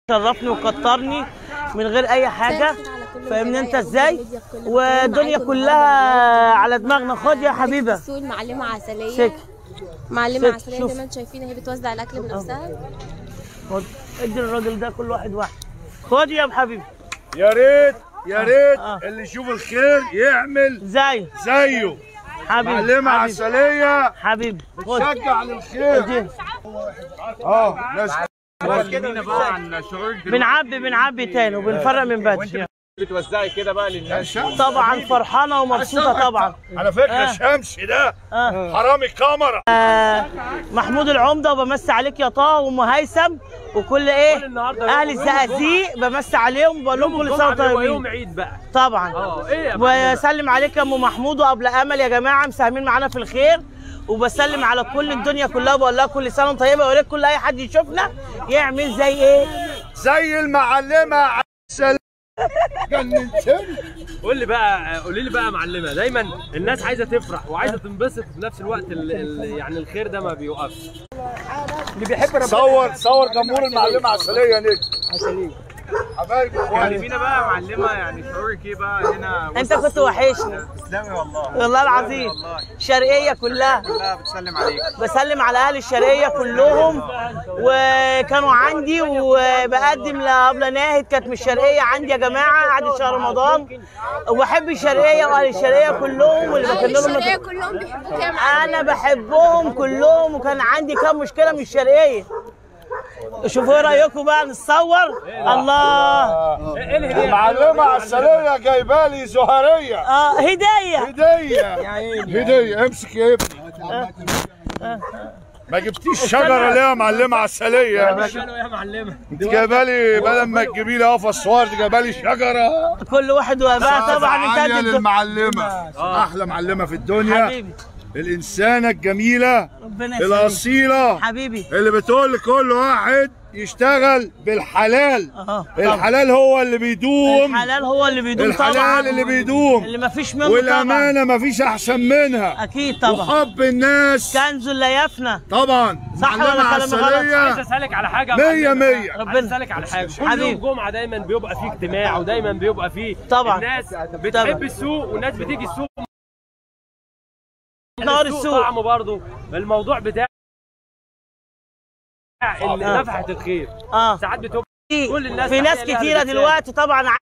شرفني وكترني من غير اي حاجه فاهمني انت ازاي والدنيا كلها على دماغنا خد يا حبيبه السوق المعلمة عسلية سك معلمة سك، عسلية شوف. زي ما انتم شايفين هي بتوزع الأكل بنفسها خد ادي الراجل ده كل واحد واحد خد يا حبيبي يا ريت يا ريت آه. اللي يشوف الخير يعمل زي زيه حبيبي معلمة حبيبي عسلية حبيبي خد شجع للخير ادي. اه ناس كلمينا بقى عن شعورك دلوقتي بنعبي بنعبي تاني وبنفرق من بدري بتوزعي كده بقى للناس طبعا فرحانه ومبسوطه طبعا على فكرة آه. شمس ده آه. حرامي كاميرا آه، محمود العمده وبمسي عليك يا طه وام هيثم وكل ايه اهل الزقازيق بمسي عليهم وبقول لهم كل سنه وانتم يوم طيبين عيد بقى طبعا اه ايه يا معلم؟ وسلم عليك يا ام محمود وابله امل يا جماعه مساهمين معانا في الخير وبسلم على كل الدنيا كلها بقول لها كل سنه وانت طيبه ويا ريت كل اي حد يشوفنا يعمل زي ايه زي المعلمة عسل جننتني قول لي بقى قولي لي بقى يا معلمه دايما الناس عايزه تفرح وعايزه تنبسط في نفس الوقت ال ال يعني الخير ده ما بيوقفش صور صور جمهور المعلمة عسلية نجم حبايبي اخواني كلمينا بقى يا معلمه يعني شعورك ايه بقى هنا انت كنت وحشني تسلمي والله والله العظيم الشرقيه كلها كلها بتسلم عليك بسلم على اهل الشرقيه كلهم وكانوا عندي وبقدم لابله ناهد كانت من الشرقيه عندي يا جماعه قعدت شهر رمضان وبحب الشرقيه واهل الشرقيه كلهم واللي أهل بكلم لهم الشرقية كلهم بيحبوك يا معلم انا بحبهم كلهم وكان عندي كام مشكله من الشرقيه شوفوا ايه رايكم بقى نتصور الله ايه الهديه المعلمة عسلية جايبه لي زهرية اه هديه هدية هدية امسك يا ابني ما جبتيش شجرة ليه يا معلمة عسلية قالوا يا معلمه انت جايبه لي بدل ما تجيبي لي قفص صور انت جايبه لي شجرة كل واحد وبقى طبعا انت عالية قد الد- للمعلمة احلى معلمة في الدنيا حبيبي الانسانة الجميلة ربنا يسلمك الاصيلة حبيبي اللي بتقول لكل واحد يشتغل بالحلال اه طبعا الحلال هو اللي بيدوم الحلال هو اللي بيدوم طبعا الحلال اللي بيدوم اللي ما فيش منه طبعا والامانه مفيش احسن منها اكيد طبعا وحب الناس كنز لا يفنى طبعا صح ولا معلمة كلام غلط؟ عايز عسلية اسالك على حاجه يا مية معلمة. مية. عايز ربنا. اسالك على حاجه كل حبيبي. يوم جمعه دايما بيبقى فيه اجتماع ودايما بيبقى فيه طبعا. الناس طبعا. بتحب السوق والناس بتيجي السوق نار السوق طعمه برضه الموضوع بتاع اللي آه. نفحت الخير اه ساعات بتبقى في كل الناس في ناس تحية لها كتيره باللسان. دلوقتي طبعا